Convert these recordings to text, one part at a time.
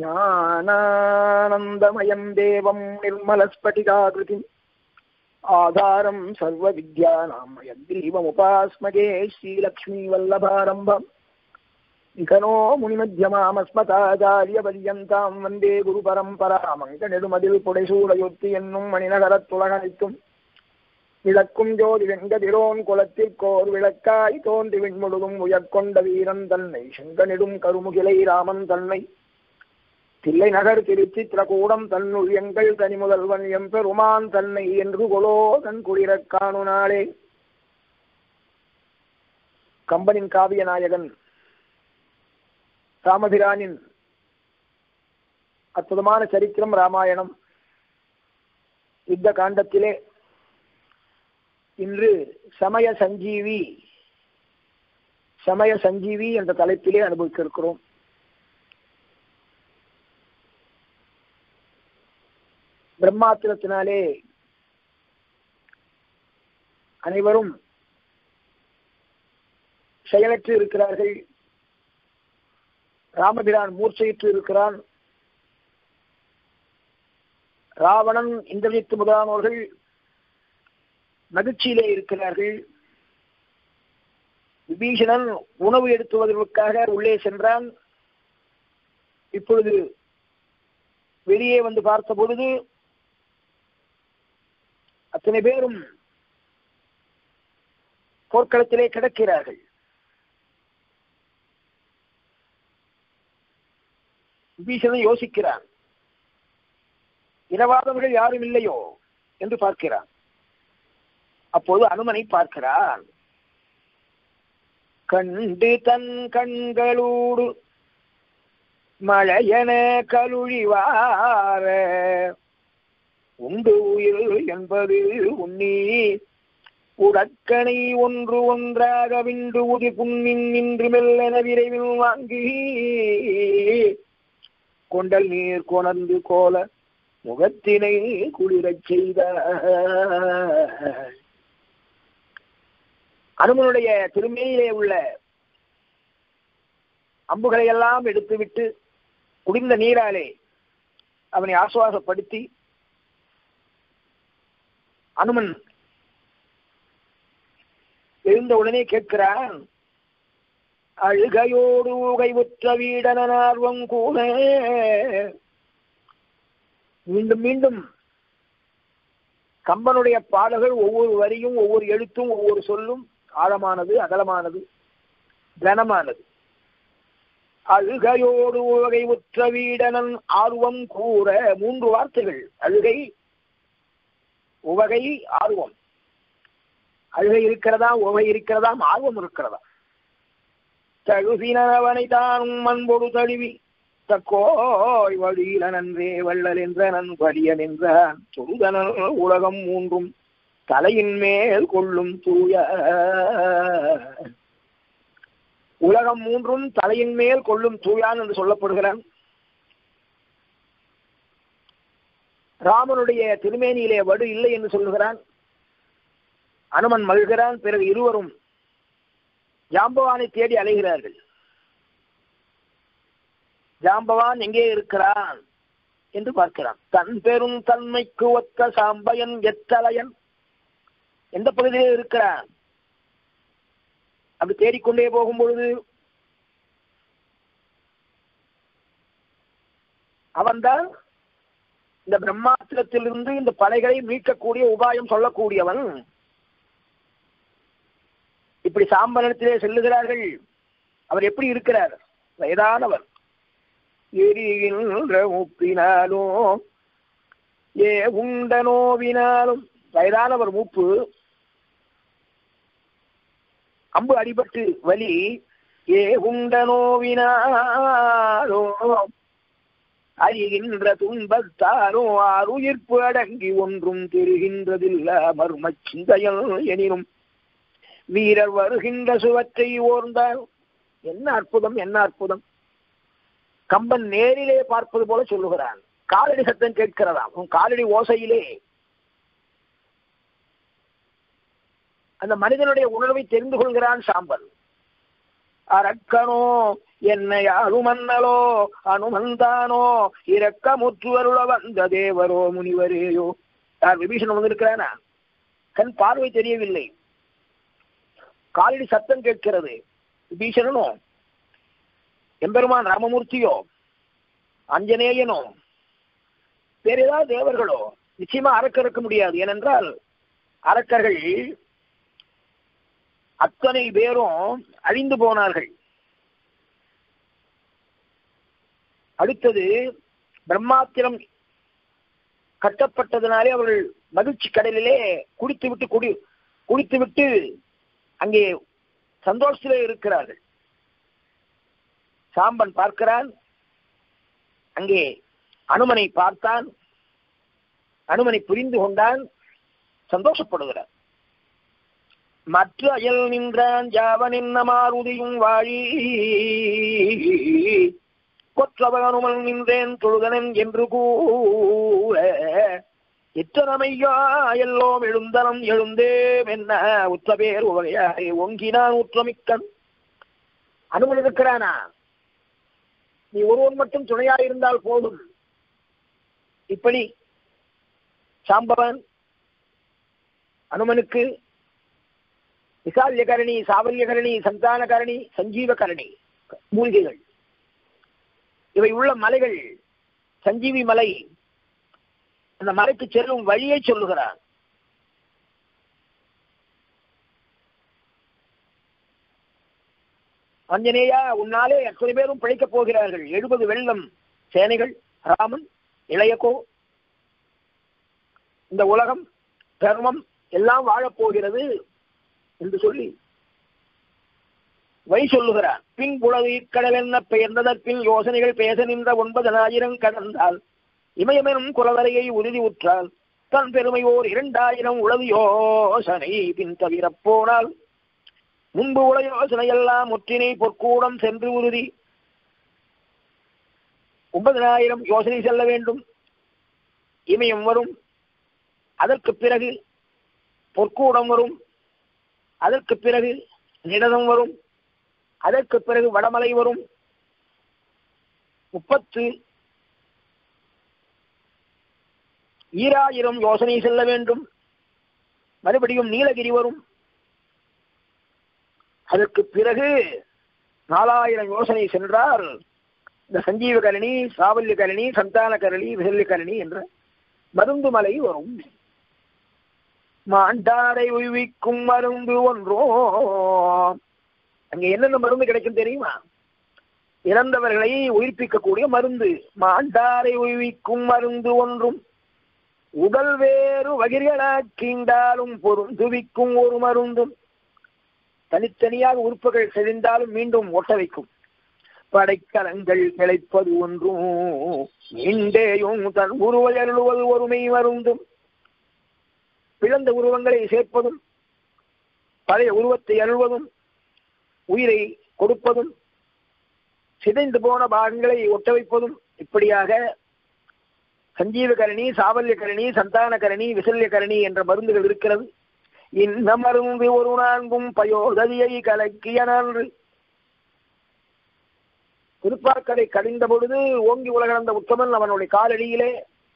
ज्ञानानन्दमयम् देवम् निर्मलस्फटिकाकृतिम् आधारम् सर्वविद्यानाम् यद्ग्रीवमुपास्मगे श्रीलक्ष्मीवल्लभारम्भम् निखनो முனிமத்தியமாமஸ்மதாச்சாரியபரியந்தாம் வந்தே குரு பரம்பராமங்க நெடுமதில் புடைசூடையொத்தி என்னும் மணிநகரத்துலகனித்தும் விளக்கும் ஜோதி வெங்கதிரோன் குலத்திற்கோர் விளக்காய் தோன்றி விண்முழுதும் உயர்கொண்ட வீரன் தன்னை செங்கனிடும் கருமுகிலை ராமன் தன்னை தில்லை நகர் திருச்சித்திரகூடம் தன்னுள் எங்கள் தனி முதல்வன் எம்பெருமான் தன்னை என்று கொலோ தன் குளிரக் காணு நாளே கம்பனின் காவிய நாயகன் ராமபிரானின் அற்புதமான சரித்திரம் ராமாயணம் யுத்த காண்டத்திலே இன்று சமய சஞ்சீவி சமய சஞ்சீவி என்ற தலைப்பிலே அனுபவிக்க இருக்கிறோம் பிரம்மாத்திரத்தினாலே அனைவரும் செயலற்று இருக்கிறார்கள் ராமபிரான் மூர்ச்சையிற்று இருக்கிறான் ராவணன் இந்திரஜித்து முதலானவர்கள் மகிழ்ச்சியிலே இருக்கிறார்கள் விபீஷணன் உணவு எடுத்துவதற்காக உள்ளே சென்றான் இப்பொழுது வெளியே வந்து பார்த்த பொழுது அத்தனை பேரும் போர்க்களத்திலே கிடக்கிறார்கள் விபீஷணன் யோசிக்கிறான் இரவாதவர்கள் யாரும் இல்லையோ என்று பார்க்கிறான் அப்போது அனுமனை பார்க்கிறான் கண்டு தன் கண்களோடு மழையன கலுழிவார உண்டு உயிர் என்பது உன்னி உடக்கனை ஒன்று ஒன்றாக விண்டு உதி புண்ணின் நின்று மெல்லென விரைவில் வாங்கி கொண்டல் நீர் கொணர்ந்து கோல முகத்தினை குளிரச் செய்த அனுமனுடைய திருமையிலே உள்ள அம்புகளை எல்லாம் எடுத்துவிட்டு குடிந்த நீராலே அவனை ஆசுவாசப்படுத்தி அனுமன் எழுந்த உடனே கேட்கிறான் அழுகையோடு உகைவுற்ற வீடனார்வம் கூட மீண்டும் மீண்டும் கம்பனுடைய பாடல்கள் ஒவ்வொரு வரியும் ஒவ்வொரு எழுத்தும் ஒவ்வொரு சொல்லும் ஆழமானது அகலமானது கனமானது அழுகையோடு உவகை உற்ற வீடனன் ஆர்வம் கூற மூன்று வார்த்தைகள் அழுகை உவகை ஆர்வம் அழுகை இருக்கிறதா உவகை இருக்கிறதா ஆர்வம் இருக்கிறதா தழுவினவனை தானும் அன்பொடு தழுவி தக்கோய் வழியில நன்றே வள்ளல் என்ற நன் வலியன் என்றான் தொழுதனல் உலகம் மூன்றும் தலையின் மேல் கொள்ளும் தூய உலகம் மூன்றும் தலையின் மேல் கொள்ளும் தூயான் என்று சொல்லப்படுகிறான் ராமனுடைய திருமேனியிலே வடு இல்லை என்று சொல்லுகிறான் அனுமன் மகிழ்கிறான் பிறகு இருவரும் ஜாம்பவானை தேடி அலைகிறார்கள் ஜாம்பவான் எங்கே இருக்கிறான் என்று பார்க்கிறான் தன் பெரும் தன்மைக்கு ஒத்த சாம்பயன் எத்தலையன் எந்த பகுதியிலே இருக்கிறான் அப்படி தேடிக்கொண்டே போகும் பொழுது அவன்தான் இந்த பிரம்மாத்திரத்திலிருந்து இந்த படைகளை மீட்கக்கூடிய உபாயம் சொல்லக்கூடியவன் இப்படி சாம்பனத்திலே செல்லுகிறார்கள் அவர் எப்படி இருக்கிறார் வயதானவர் எரிகின்ற மூப்பினாலும் ஏ உண்ட நோவினாலும் வயதானவர் மூப்பு அம்பு அடிபட்டு வலி ஏ உண்ட நோவினாலோ அறிகின்ற துன்பத்தாரோ ஆறுயிர்ப்பு அடங்கி ஒன்றும் தெரிகின்றதில்ல மர்ம சிந்தையல் எனினும் வீரர் வருகின்ற சுவற்றை ஓர்ந்தால் என்ன அற்புதம் என்ன அற்புதம் கம்பன் நேரிலே பார்ப்பது போல சொல்லுகிறான் காலடி சத்தம் கேட்கிறதாம் உன் காலடி ஓசையிலே அந்த மனிதனுடைய உணர்வை தெரிந்து கொள்கிறான் சாம்பல் அரக்கனோ என்னை அருமன்னலோ அனுமந்தானோ இரக்கமுற்றுவருள வந்த தேவரோ முனிவரேயோ யார் விபீஷன் வந்திருக்கிறானா கண் பார்வை தெரியவில்லை காலடி சத்தம் கேட்கிறது விபீஷணனோ எம்பெருமான் ராமமூர்த்தியோ அஞ்சனேயனோ வேற ஏதாவது தேவர்களோ நிச்சயமா அரக்கர் இருக்க முடியாது ஏனென்றால் அரக்கர்கள் அத்தனை பேரும் அழிந்து போனார்கள் அடுத்தது பிரம்மாத்திரம் கட்டப்பட்டதனாலே அவர்கள் மகிழ்ச்சி கடலிலே குடித்து விட்டு குடி குடித்து விட்டு அங்கே சந்தோஷத்திலே இருக்கிறார்கள் சாம்பன் பார்க்கிறான் அங்கே அனுமனை பார்த்தான் அனுமனை புரிந்து கொண்டான் சந்தோஷப்படுகிறார் மற்ற அயல் நின்றான் ஜாவன் என்ன மாருதியும் வாழி கொற்றவனுமல் நின்றேன் தொழுதனன் என்று கூற எத்தனமையா எல்லோம் எழுந்தனம் எழுந்தேம் என்ன உற்ற பேர் உவகையாய் ஒங்கினான் உற்றமிக்கன் அனுமன் இருக்கிறானா நீ ஒருவன் மட்டும் துணையாயிருந்தால் போதும் இப்படி சாம்பவன் அனுமனுக்கு விசால்யகரணி சாவல்யகரணி சந்தானகரணி சஞ்சீவகரணி மூலிகைகள் இவை உள்ள மலைகள் சஞ்சீவி மலை அந்த மலைக்கு செல்லும் வழியை சொல்லுகிறான் அஞ்சனேயா உன்னாலே அத்தனை பேரும் பிழைக்கப் போகிறார்கள் எழுபது வெள்ளம் சேனைகள் ராமன் இளையகோ இந்த உலகம் தர்மம் எல்லாம் வாழப்போகிறது என்று சொல்லி வை சொல்லுகிறார் பின் உலகு கடல் என்ன பெயர்ந்ததற்பின் யோசனைகள் பேச நின்ற ஒன்பதனாயிரம் கடந்தால் இமயமெனும் குலவரையை உறுதி உற்றால் தன் பெருமை ஓர் இரண்டாயிரம் உளது யோசனை பின் தவிர போனால் முன்பு உல யோசனை எல்லாம் முற்றினை பொற்கூடம் சென்று உறுதி ஒன்பதனாயிரம் யோசனை செல்ல வேண்டும் இமயம் வரும் அதற்கு பிறகு பொற்கூடம் வரும் அதற்கு பிறகு நிடதம் வரும் அதற்கு பிறகு வடமலை வரும் முப்பத்து ஈராயிரம் யோசனை செல்ல வேண்டும் மறுபடியும் நீலகிரி வரும் அதற்கு பிறகு நாலாயிரம் யோசனை சென்றால் இந்த சஞ்சீவகரணி சாவல்யகரணி சந்தானகரணி விசல்யகரணி என்ற மருந்து மலை வரும் மாண்டாரை உய்விக்கும் மருந்து ஒன்றோ அங்க என்னென்ன மருந்து கிடைக்கும் தெரியுமா இறந்தவர்களை உயிர்ப்பிக்கக்கூடிய மருந்து மாண்டாரை உய்விக்கும் மருந்து ஒன்றும் உடல் வேறு வகிர்களாக்கின்றாலும் பொருந்துவிக்கும் ஒரு மருந்தும் தனித்தனியாக உறுப்புகள் செறிந்தாலும் மீண்டும் ஒட்ட வைக்கும் படைக்கலங்கள் கிளைப்பது ஒன்றும் இண்டேயும் தன் உருவை அருளுவது ஒருமை மருந்தும் பிளந்த உருவங்களை சேர்ப்பதும் பழைய உருவத்தை அருள்வதும் உயிரை கொடுப்பதும் சிதைந்து போன பாகங்களை ஒட்ட வைப்பதும் இப்படியாக சஞ்சீவகரணி சாவல்யகரணி சந்தானகரணி விசல்யகரணி என்ற மருந்துகள் இருக்கிறது இந்த மருந்து ஒரு நான்கும் பயோதவியை கலக்கிய நன்று திருப்பாக்கடை கடிந்த பொழுது ஓங்கி உலகளந்த உத்தமன் அவனுடைய காலடியிலே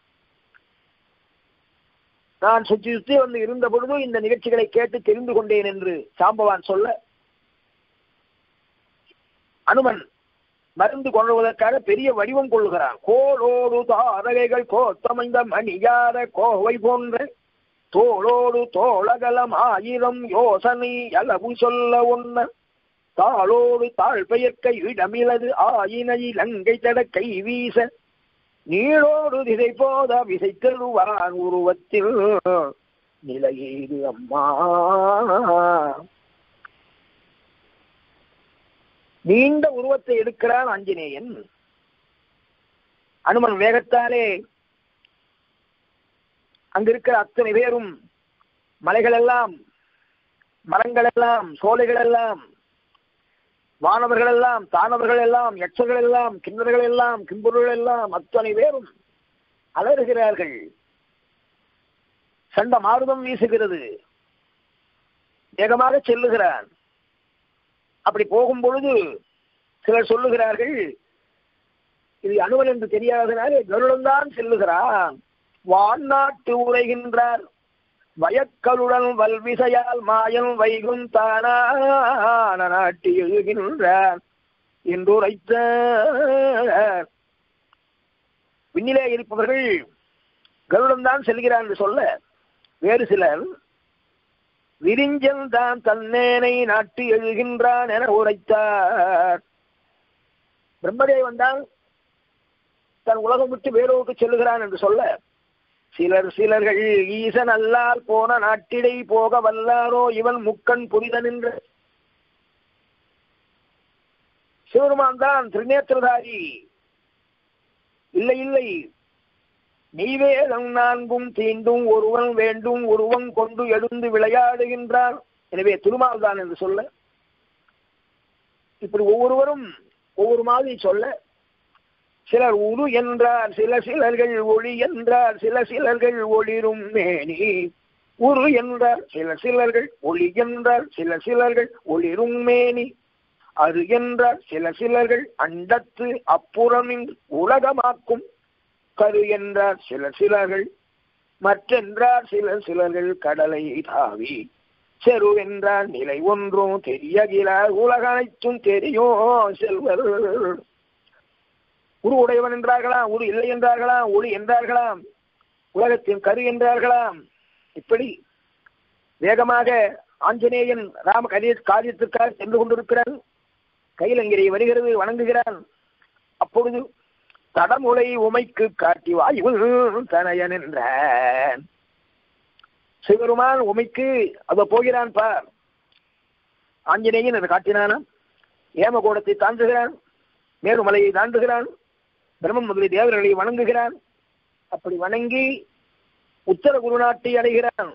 நான் சுற்றி சுற்றி வந்து இருந்த பொழுது இந்த நிகழ்ச்சிகளை கேட்டு தெரிந்து கொண்டேன் என்று சாம்பவான் சொல்ல அனுமன் மருந்து கொள்வதற்காக பெரிய வடிவம் கொள்கிறான் கோளோடு தாரகைகள் கோத்தமைந்த மணியார கோவை போன்ற தோளோடு தோளகலம் ஆயிரம் யோசனை அளவு சொல்ல ஒன்ன தாளோடு தாழ் பெயர்க்க இடமிலது ஆயின இலங்கை தட கை வீச நீளோடு திசை போத விசை தருவான் உருவத்தில் நிலையீது அம்மா நீண்ட உருவத்தை எடுக்கிறான் ஆஞ்சநேயன் அனுமன் வேகத்தாலே அங்கிருக்கிற அத்தனை பேரும் மலைகள் எல்லாம் மரங்கள் எல்லாம் சோலைகள் எல்லாம் வானவர்கள் எல்லாம் தானவர்கள் எல்லாம் யட்சர்கள் எல்லாம் கிண்ணர்கள் எல்லாம் கிம்புர்கள் எல்லாம் அத்தனை பேரும் அலறுகிறார்கள் சண்ட மாறுதம் வீசுகிறது வேகமாக செல்லுகிறான் அப்படி போகும் பொழுது சிலர் சொல்லுகிறார்கள் இது அனுவன் என்று தெரியாதனாலே கருடன்தான் செல்லுகிறான் வான்நாட்டு உரைகின்றார் வயக்கலுடன் வல்விசையால் மாயன் வைகும் தானான நாட்டி எழுகின்றார் என்றுரைத்த விண்ணிலே இருப்பவர்கள் கருடன் தான் செல்கிறான் என்று சொல்ல வேறு சிலர் விரிஞ்சன் தான் தன்னேனை நாட்டி எழுகின்றான் என உரைத்தார் பிரம்மதேவன் தான் தன் உலகம் விட்டு வேறோருக்கு செல்லுகிறான் என்று சொல்ல சிலர் சிலர்கள் ஈசன் அல்லால் போன நாட்டிடை போக வல்லாரோ இவன் முக்கண் புரிதன் என்று சிவருமான் தான் திருநேத்திரதாரி இல்லை இல்லை நீவேதம் நான்கும் தீண்டும் ஒருவன் வேண்டும் ஒருவன் கொண்டு எழுந்து விளையாடுகின்றான் எனவே திருமால் தான் என்று சொல்ல இப்படி ஒவ்வொருவரும் ஒவ்வொரு மாதிரி சொல்ல சிலர் உரு என்றார் சில சிலர்கள் ஒளி என்றார் சில சிலர்கள் ஒளிரும் மேனி உரு என்றார் சில சிலர்கள் ஒளி என்றார் சில சிலர்கள் ஒளிரும் மேனி அது என்றார் சில சிலர்கள் அண்டத்து அப்புறமின் உலகமாக்கும் கரு என்றார் சில சிலர்கள் மற்றென்றார் சில சிலர்கள் கடலை தாவி செரு என்றார் நிலை ஒன்றும் தெரியகிலார் உலக அனைத்தும் தெரியும் செல்வர் உரு உடையவன் என்றார்களாம் உரு இல்லை என்றார்களாம் ஒளி என்றார்களாம் உலகத்தின் கரு என்றார்களாம் இப்படி வேகமாக ஆஞ்சநேயன் ராம கரிய காரியத்திற்காக சென்று கொண்டிருக்கிறான் கையிலங்கிரை வருகிறது வணங்குகிறான் அப்பொழுது தடமுலை உமைக்கு காட்டி வாயு தனையன் என்றான் சிவருமான் உமைக்கு அத போகிறான் பார் ஆஞ்சநேயன் அதை காட்டினானாம் ஏமகோடத்தை தாண்டுகிறான் மேருமலையை தாண்டுகிறான் பிரம்மன் முதலிய தேவர்களை வணங்குகிறான் அப்படி வணங்கி உத்தர குருநாட்டை அடைகிறான்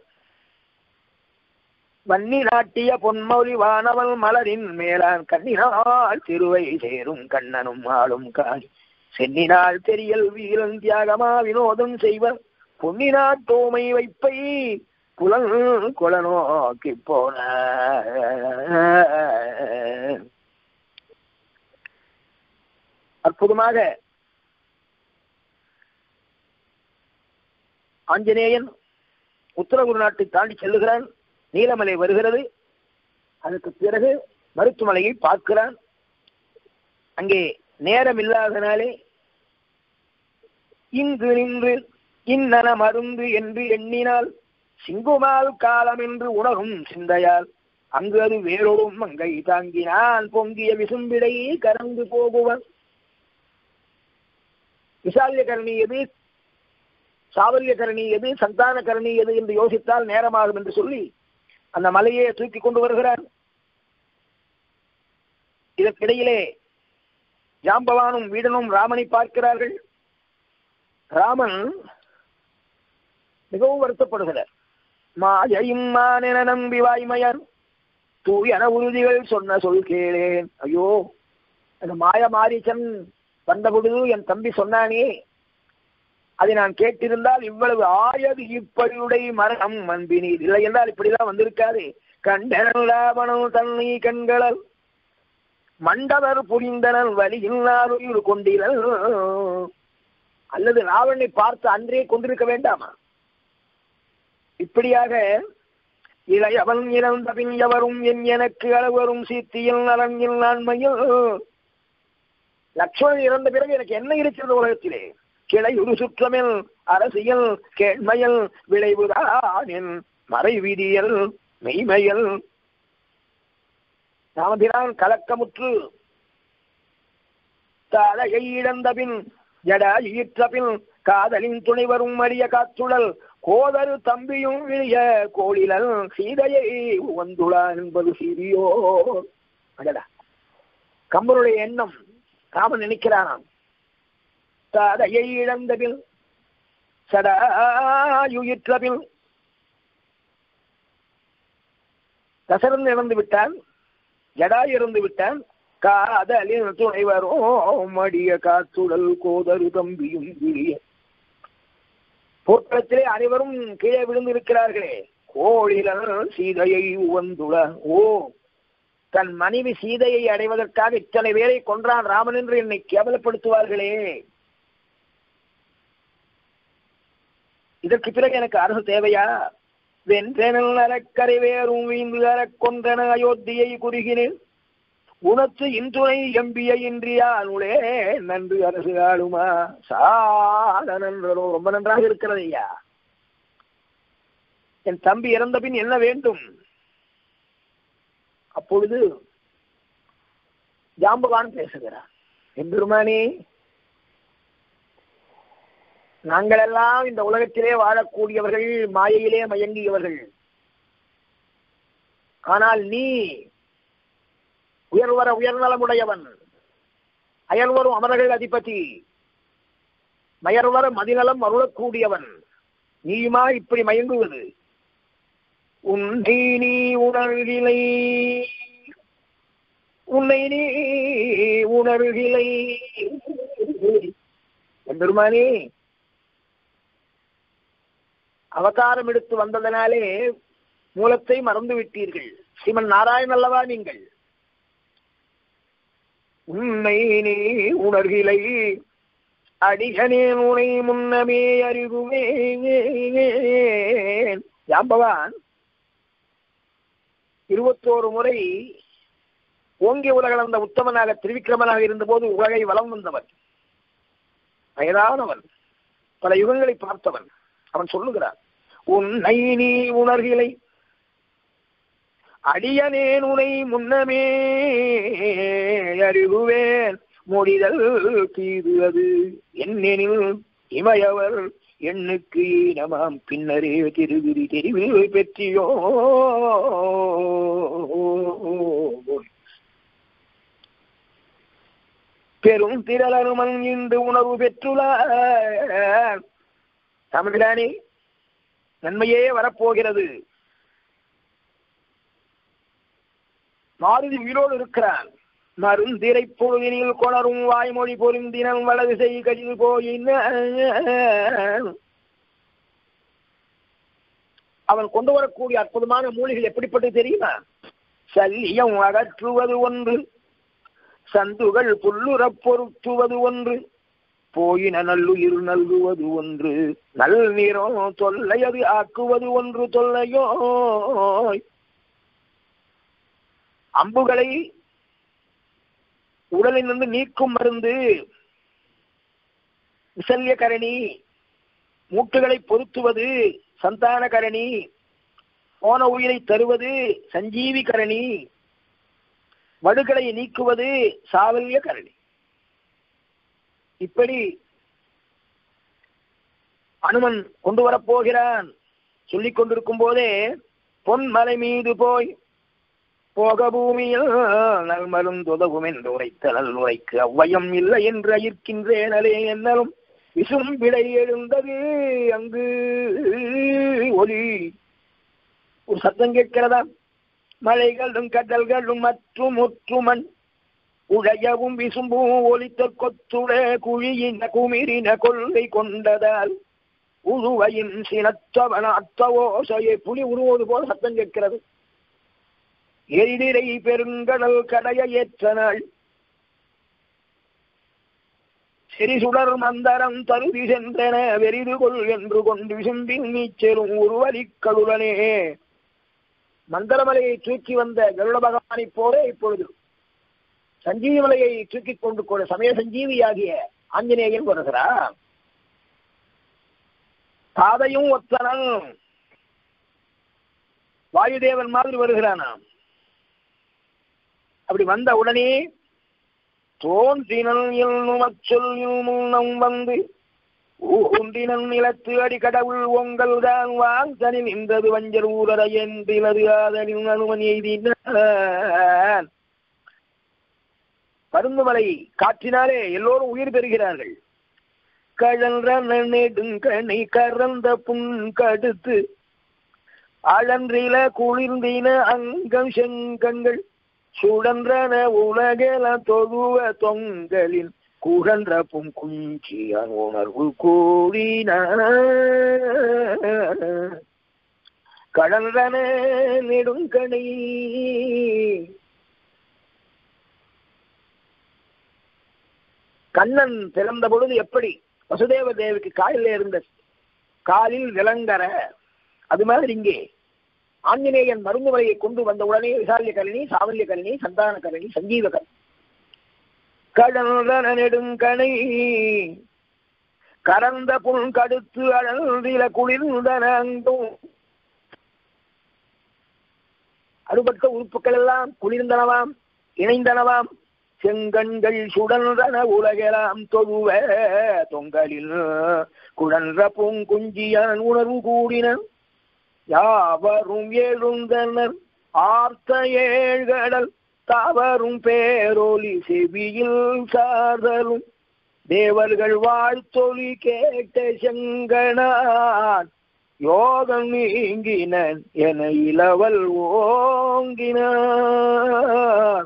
வன்னி நாட்டிய பொன்மொழி வானவன் மலரின் மேலான் கண்ணினால் திருவை சேரும் கண்ணனும் ஆளும் காணி சென்னினால் தெரியல் வீரன் தியாகமா வினோதம் செய்வர் பொன்னினாட்டோமை வைப்பை புலன் குலநோக்கி போன அற்புதமாக ஆஞ்சநேயன் உத்தரகுரு நாட்டை தாண்டி செல்லுகிறான் நீலமலை வருகிறது அதுக்கு பிறகு மருத்துவமலையை பார்க்கிறான் அங்கே நேரம் இல்லாதனாலே இங்கு நின்று இன்னன மருந்து என்று எண்ணினால் சிங்குமால் காலம் என்று உணரும் சிந்தையால் அங்கு அது வேறொரும் மங்கை தாங்கினான் பொங்கிய விசும்பிடை கறந்து போகுவன் விசாலிய கரணி எது சாவல்ய கரணி எது சந்தான கரணி எது என்று யோசித்தால் நேரமாகும் என்று சொல்லி அந்த மலையை தூக்கி கொண்டு வருகிறார் இதற்கிடையிலே ஜாம்பவானும் வீடனும் ராமனை பார்க்கிறார்கள் ராமன் மிகவும் வருத்தப்படுகிறார் மாயையும் மானென நம்பி வாய்மையான் தூயன உறுதிகள் சொன்ன சொல் கேளேன் ஐயோ அந்த மாய மாரீச்சன் வந்த பொழுது என் தம்பி சொன்னானே அதை நான் கேட்டிருந்தால் இவ்வளவு ஆயது இப்படியுடைய மரணம் அன்பினீர் இல்லை என்றால் இப்படிலாம் வந்திருக்காது கண்டனலாவணம் தன்னை கண்களல் மண்டவர் புரிந்தனல் வழியில்லாத உயிர் கொண்டிரல் அல்லது ராவணனை பார்த்து அன்றே கொண்டிருக்க வேண்டாமா இப்படியாக இளையவன் இறந்த பின் எவரும் என் எனக்கு அளவரும் சீத்தியில் நலனில் நான்மையில் லக்ஷ்மணன் இறந்த பிறகு எனக்கு என்ன இருக்கிறது உலகத்திலே கிளை ஒரு சுற்றமில் அரசியல் கேண்மையல் விளைவுதான் என் மறைவிதியல் மெய்மையல் ராமபிரான் கலக்கமுற்று தலையை இழந்த பின் ஜடா ஈற்ற பின் காதலின் துணை வரும் மடிய காத்துழல் கோதரு தம்பியும் விழிய கோளிலல் சீதையை வந்துள்ளார் என்பது சிறியோ அடடா கம்பருடைய எண்ணம் ராமன் நினைக்கிறானாம் தாதையை இழந்த பின் சடாயுயிற்ற பின் தசரன் இறந்து விட்டான் ஜடா இறந்து விட்டான் காதலின் துணை வரும் மடிய காத்துடல் கோதரு தம்பியும் விழிய போர்க்களத்திலே அனைவரும் கீழே விழுந்து இருக்கிறார்களே கோழிலர் சீதையை உவந்துள ஓ தன் மனைவி சீதையை அடைவதற்காக இத்தனை பேரை கொன்றான் ராமன் என்று என்னை கேவலப்படுத்துவார்களே இதற்கு பிறகு எனக்கு அரசு தேவையா வென்றெனல் நரக்கரை வேறும் வீந்து அறக் கொன்றன அயோத்தியை குறுகினேன் உனத்து இன்றுணை எம்பிய இன்றியானுளே நன்று அரசு ஆளுமா சால நன்றோ ரொம்ப நன்றாக இருக்கிறது ஐயா என் தம்பி இறந்த பின் என்ன வேண்டும் அப்பொழுது ஜாம்பவான் பேசுகிறார் எம்பெருமானே நாங்களெல்லாம் இந்த உலகத்திலே வாழக்கூடியவர்கள் மாயையிலே மயங்கியவர்கள் ஆனால் நீ உயர்வர உயர்நலமுடையவன் அயல்வரும் அமரர்கள் அதிபதி மயர்வர மதிநலம் அருளக்கூடியவன் நீயுமா இப்படி மயங்குவது உன்னை நீ உணர்கிலை உன்னை நீ உணர்கிலை பெருமானே அவதாரம் எடுத்து வந்ததனாலே மூலத்தை மறந்து விட்டீர்கள் ஸ்ரீமன் நாராயண் அல்லவா நீங்கள் உன்னை நீ உணர்கிலை அடிகனே உனை முன்னமே அறிவுமே ஜாம்பவான் இருபத்தோரு முறை ஓங்கி உலகளந்த உத்தமனாக திருவிக்கிரமனாக இருந்தபோது உலகை வலம் வந்தவன் வயதானவன் பல யுகங்களை பார்த்தவன் அவன் சொல்லுகிறான் உன்னை நீ உணர்கிலை அடியனேன் உனை முன்னமே அறிவுவேன் முடிதல் தீது அது என்னெனில் இமையவர் எண்ணுக்கு ஈனமாம் பின்னரே திருவிரி தெரிவில் பெற்றியோ பெரும் திரளருமன் இன்று உணர்வு பெற்றுள்ள தமிழ்தானே நன்மையே வரப்போகிறது மாருதி உயிரோடு இருக்கிறான் மருந்திரை பொழுதினில் கொணரும் வாய்மொழி பொருந்தினன் வலது செய் கடிது போயின அவன் கொண்டு வரக்கூடிய அற்புதமான மூலிகள் எப்படிப்பட்டது தெரியுமா சல்லியம் அகற்றுவது ஒன்று சந்துகள் புல்லுறப் பொருத்துவது ஒன்று போயின நல்லுயிர் நல்குவது ஒன்று நல் நீரோ தொல்லையது ஆக்குவது ஒன்று தொல்லையோ அம்புகளை உடலிலிருந்து நீக்கும் மருந்து விசல்ய கரணி மூட்டுகளை பொருத்துவது சந்தான கரணி போன உயிரை தருவது சஞ்சீவி கரணி வடுகளை நீக்குவது சாவல்ய கரணி இப்படி அனுமன் கொண்டு வரப்போகிறான் சொல்லிக் கொண்டிருக்கும் போதே பொன்மலை மீது போய் போக பூமியில் நல்மருந்துதவும் என்று உரைத்த நல்லுரைக்கு அவ்வயம் இல்லை என்று அயிர்க்கின்றேனலே என்னலும் விசும் விடை எழுந்தது அங்கு ஒலி ஒரு சத்தம் கேட்கிறதா மலைகளும் கடல்களும் மற்றும் முற்றுமன் உழையவும் விசும்பும் ஒலித்த கொத்துட குழியின குமிரின கொள்ளை கொண்டதால் உழுவையின் சினத்தவன அத்தவோசையை புலி உருவது போல சத்தம் கேட்கிறது எரிதிரை பெருங்கடல் கடைய ஏற்ற நாள் செரிசுடர் மந்தரம் தருதி சென்றன வெறிது கொள் என்று கொண்டு விசும்பின் நீச்சலும் உருவலிக்கடுடனே மந்தரமலையை தூக்கி வந்த கருட பகவானை போல இப்பொழுது சஞ்சீவி மலையை தூக்கி கொண்டு கூட சமய சஞ்சீவியாகிய ஆஞ்சநேயன் வருகிறார் பாதையும் ஒத்தனன் வாயுதேவன் மாதிரி வருகிறானாம் அப்படி வந்த உடனே தோன்றினல் சொல் முன்னம் வந்து ஊன்றினன் நிலத்து அடி கடவுள் உங்கள் தான் வாங்கனில் நின்றது வஞ்சர் ஊரர என்றினது ஆதலின் அனுமன் எய்தினான் பருந்துமலை காற்றினாலே எல்லோரும் உயிர் பெறுகிறார்கள் கழன்ற நெடுங்கணை கறந்த புண் கடுத்து அழன்றில குளிர்ந்தின அங்கம் செங்கங்கள் சுழன்றன உலகெல தொழுவ தொங்கலின் குழன்ற பும் குஞ்சிய உணர்வு கூடின கடன்றன நெடுங்கணை கண்ணன் பிறந்த பொழுது எப்படி வசுதேவ தேவிக்கு காலில் இருந்த காலில் விலங்கர அது மாதிரி இங்கே ஆஞ்சநேயன் மருந்து வலையை கொண்டு வந்த உடனே விசாரிய கரணி சாவல்ய கரணி சந்தான கரணி சஞ்சீவ கரணி கடல் நெடுங்கணை கறந்த புல் கடுத்து அழல்தில குளிர்ந்தனங்கும் அறுபட்ட உறுப்புகள் எல்லாம் குளிர்ந்தனவாம் இணைந்தனவாம் செங்கண்கள் சுடன்றன உலகெல்லாம் தொழுவ தொங்கலில் குழன்ற பூங்குஞ்சியான் உணர்வு கூடின யாவரும் எழுந்தனர் ஆர்த்த ஏழ்கடல் தாவரும் பேரொலி செவியில் சார்தலும் தேவர்கள் வாழ்த்தொலி கேட்ட செங்கனான் யோகம் நீங்கினன் என இளவல் ஓங்கினான்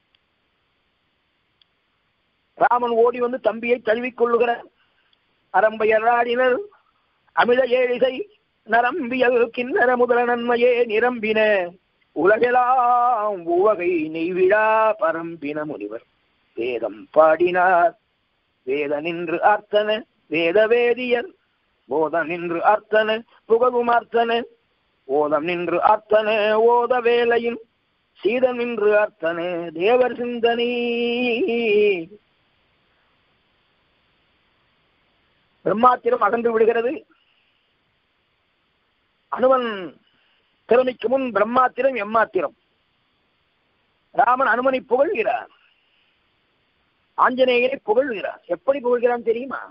ராமன் ஓடி வந்து தம்பியை தழுவிக் கொள்ளுகிறார் அரம்பையராடினர் அமிழ ஏழிசை நரம்பியல் கிண்ணற முதல நன்மையே நிரம்பின உலகெல்லாம் உவகை நெய்விழா பரம்பின முனிவர் வேதம் பாடினார் வேத நின்று அர்த்தன வேத வேதியர் போதம் நின்று அர்த்தன புகழும் அர்த்தன ஓதம் நின்று அர்த்தன ஓத வேலையின் சீதம் நின்று அர்த்தன தேவர் சிந்தனை பிரம்மாத்திரம் அகன்று விடுகிறது அனுமன் திறமைக்கு முன் பிரம்மாத்திரம் எம்மாத்திரம் ராமன் அனுமனை புகழ்கிறார் ஆஞ்சநேயரை புகழ்கிறார் எப்படி புகழ்கிறான் தெரியுமா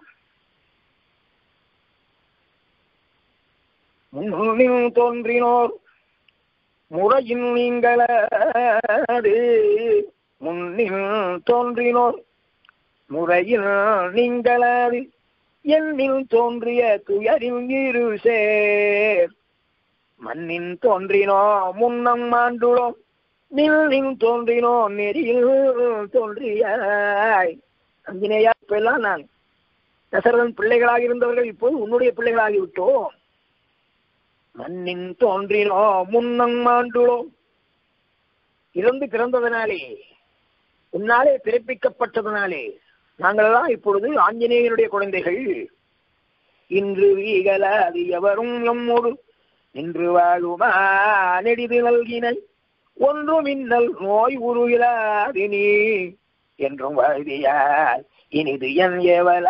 முன்னில் தோன்றினோர் முறையின் நீங்களது முன்னில் தோன்றினோர் முறையில் நீங்களது எண்ணில் தோன்றிய துயரில் இரு சேர் மண்ணின் தோன்றினோ முன்னம் மாண்டுளோம் நில் தோன்றினோ நெறியில் தோன்றியாய் அஞ்சினேயா இப்பெல்லாம் நான் தசரதன் பிள்ளைகளாக இருந்தவர்கள் இப்போது உன்னுடைய பிள்ளைகளாகி விட்டோம் மண்ணின் தோன்றினோ முன்னம் மாண்டுளோம் இறந்து பிறந்ததனாலே உன்னாலே பிறப்பிக்கப்பட்டதனாலே நாங்களெல்லாம் இப்பொழுது ஆஞ்சநேயனுடைய குழந்தைகள் இன்று வீகலாது எவரும் எம்மோடு நின்று வாழுமா நெடிது நல்கினை ஒன்றும் இன்னல் நோய் உருகிறாது நீ என்றும் வாழ்வியால் இனிது என் எவல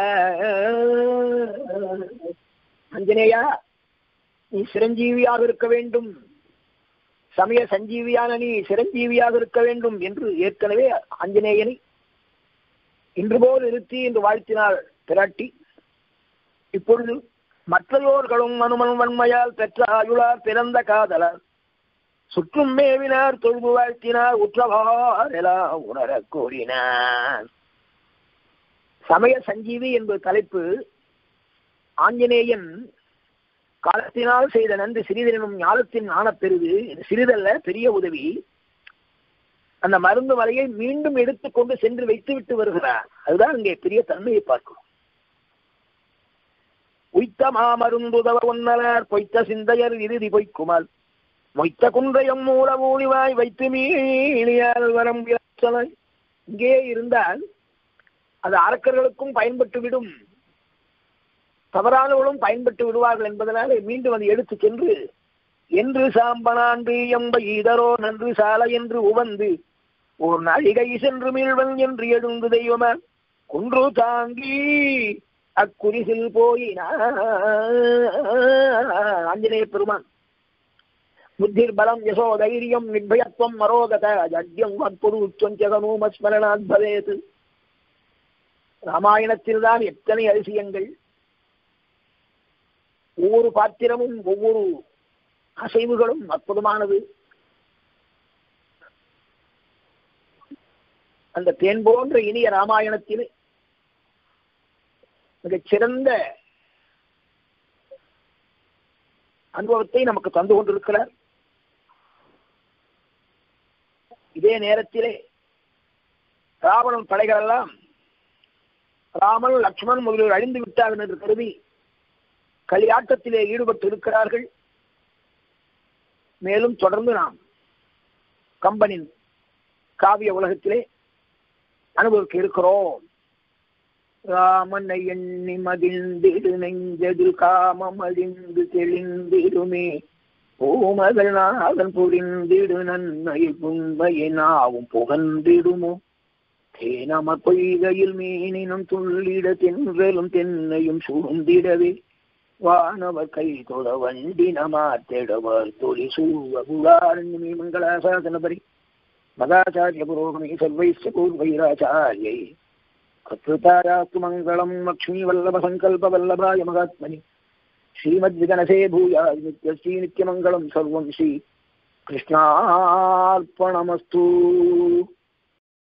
அஞ்சனேயா நீ சிரஞ்சீவியாக இருக்க வேண்டும் சமய சஞ்சீவியான நீ சிரஞ்சீவியாக இருக்க வேண்டும் என்று ஏற்கனவே ஆஞ்சநேயனை இன்று போல் நிறுத்தி என்று வாழ்த்தினாள் பிராட்டி இப்பொழுது மற்றையோர்களும் அனுமன் வன்மையால் பெற்ற ஆயுளார் பிறந்த காதலார் சுற்றும் மேவினார் தொழுது வாழ்த்தினார் உற்றவாரெல்லாம் உணரக் கூறினார் சமய சஞ்சீவி என்பது தலைப்பு ஆஞ்சநேயன் காலத்தினால் செய்த நன்றி சிறிதெனும் ஞானத்தின் ஆனப்பெருது சிறிதல்ல பெரிய உதவி அந்த மருந்து மலையை மீண்டும் எடுத்துக்கொண்டு சென்று வைத்துவிட்டு வருகிறார் அதுதான் இங்கே பெரிய தன்மையை பார்க்கிறோம் உய்த்த மாமருந்துதவ ஒன்னலார் பொய்த்த சிந்தையர் இறுதி பொய்க்குமால் மொய்த்த குன்றையம் மூல ஊழிவாய் வைத்து மீளியால் வரம் விளச்சலாய் இங்கே இருந்தால் அது அரக்கர்களுக்கும் பயன்பட்டு விடும் தவறானவர்களும் பயன்பட்டு விடுவார்கள் என்பதனால மீண்டும் அதை எடுத்து சென்று என்று சாம்பனாண்டு எம்ப இதரோ நன்று சாலை என்று உவந்து ஓர் நாழிகை சென்று மீழ்வன் என்று எழுந்து தெய்வமா குன்று தாங்கி அக்குரிசில் போயினா ஆஞ்சநேய பெருமான் புத்திர் பலம் யசோ தைரியம் நிர்பயத்துவம் மரோகத ஜட்யம் வற்புரு உச்சஞ்சகனூமஸ்மரணாத் பவேத் ராமாயணத்தில் தான் எத்தனை அதிசயங்கள் ஒவ்வொரு பாத்திரமும் ஒவ்வொரு அசைவுகளும் அற்புதமானது அந்த தேன் போன்ற இனிய ராமாயணத்தில் மிகச் சிறந்த அனுபவத்தை நமக்கு தந்து கொண்டிருக்கிறார் இதே நேரத்திலே ராவணன் படைகள் எல்லாம் ராமன் லக்ஷ்மணன் முதலில் அழிந்து விட்டார்கள் என்று கருதி களியாட்டத்திலே ஈடுபட்டு இருக்கிறார்கள் மேலும் தொடர்ந்து நாம் கம்பனின் காவிய உலகத்திலே அனுபவிக்க இருக்கிறோம் ராமனை எண்ணி மகிழ்ந்திடு நெஞ்சதில் காமம் அழிந்து தெளிந்திடுமே பூமகள் நாதன் புரிந்திடு நன்மை புண்மையை நாவும் புகன்றிடுமோ தேனம பொய்கையில் மீனினும் துள்ளிட தென்றலும் தென்னையும் சூழ்ந்திடவே வானவர் கை தொட வண்டி நமாத்திடவர் தொழி சூவ குலாரண்யமே மங்களாசாசனபரி மதாச்சாரிய புரோகமே சர்வைஸ்ய பூர்வைராச்சாரியை கத்ருதாராஸ்து மங்களம் லக்ஷ்மீ வல்லப சங்கல்ப வல்லபாய மகாத்மனி ஸ்ரீமத்விகனசே பூயாய் நித்யஸ்ரீ நித்யமங்கலம் சர்வம் ஸ்ரீ கிருஷ்ணார்ப்பணமஸ்து